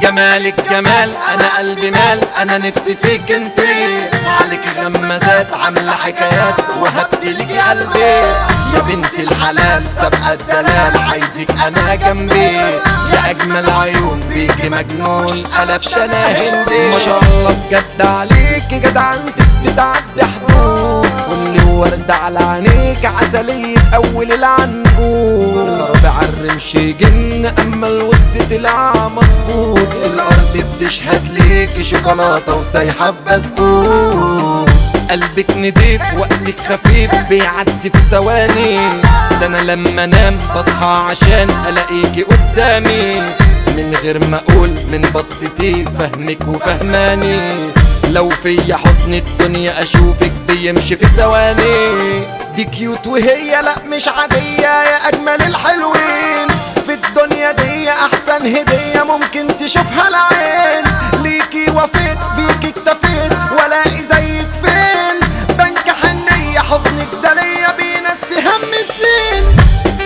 جمالك جمال انا قلبي مال انا نفسي فيك انت عليك غمازات عامله حكايات وهبت لك قلبي يا بنت الحلال سابقه الدلال عايزك انا جنبي يا اجمل عيون بيكي مجنون قلبت انا هندي ما شاء الله بجد عليك جدعنتك تتعدي حدود فل وورد على عينيك عسلية أول العنقود الغرب عالرمش جن أما الوسط طلع مظبوط الارض بتشهد ليك شوكولاته وسايحه في بسكوت قلبك نضيف وقتك خفيف بيعدي في ثواني ده انا لما انام بصحى عشان الاقيكي قدامي من غير ما اقول من بصتي فهمك وفهماني لو فيا حسن الدنيا اشوفك بيمشي في ثواني دي كيوت وهي لا مش عادية يا أجمل الحلوين في الدنيا دي أحسن هدية ممكن تشوفها العين ليكي وفيت بيكي اكتفيت ولاقي زيك فين بنك حنية حضنك ده ليا بينسي هم سنين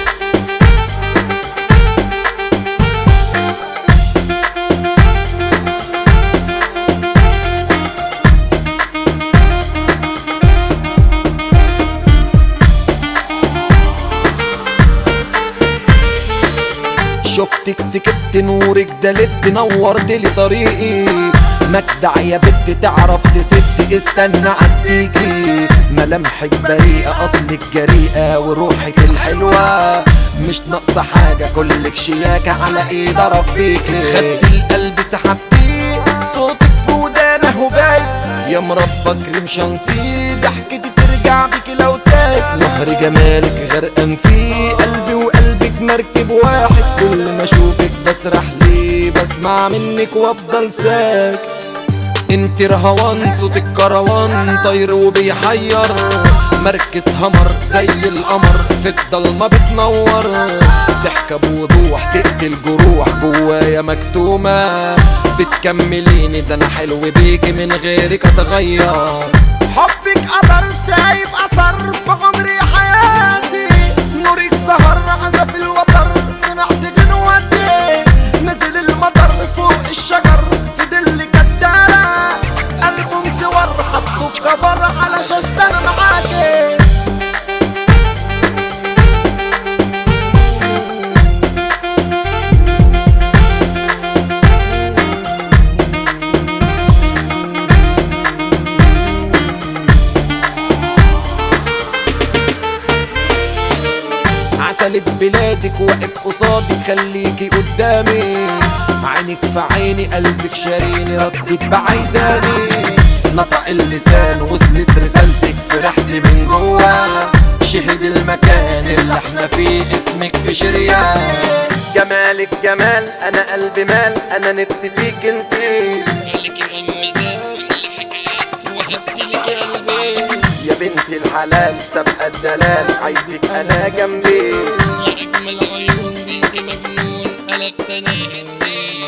شفتك سكت نورك دلت نورت لي طريقي مجدع يا بنت تعرف تسد استنى عديكي ملامحك بريئة اصلك جريئة وروحك الحلوة مش ناقصة حاجة كلك شياكة على ايد ربيكي خدت القلب سحبتيه صوتك في ودانه باين يا مربى كريم شانتيه ضحكتي ترجع بيكي لو تايه نهر جمالك غرقان فيه قلبي وقلبك مركب واحد كل ما اشوفك بسرح ليه بسمع منك وافضل ساك انت رهوان صوتك كروان طير وبيحير مركة همر زي القمر في الضلمة بتنور ضحكة بوضوح تقتل جروح جوايا مكتومة بتكمليني ده انا حلو بيكي من غيرك اتغير حبك قدر سايب اثر في عمري حياتي نورك سهر عزف الوتر سمعت غنوتي نزل المطر فوق الشجر في دل كدارة ألبوم صور حطه في كفر على شاشة أنا معاكي عسلة بلادك واقف قصادك خليكي قدامي عينك في عيني قلبك شاريني ردك بعايزاني نطق اللسان وصلت رسالتك فرحت من جوا شهد المكان اللي احنا فيه اسمك في شريان جمالك جمال انا قلبي مال انا نفسي فيك انتي يا بنت الحلال سابقة الدلال عايزك انا جنبي يا أجمل عيون بيكي مجنون قلبت أنا هندي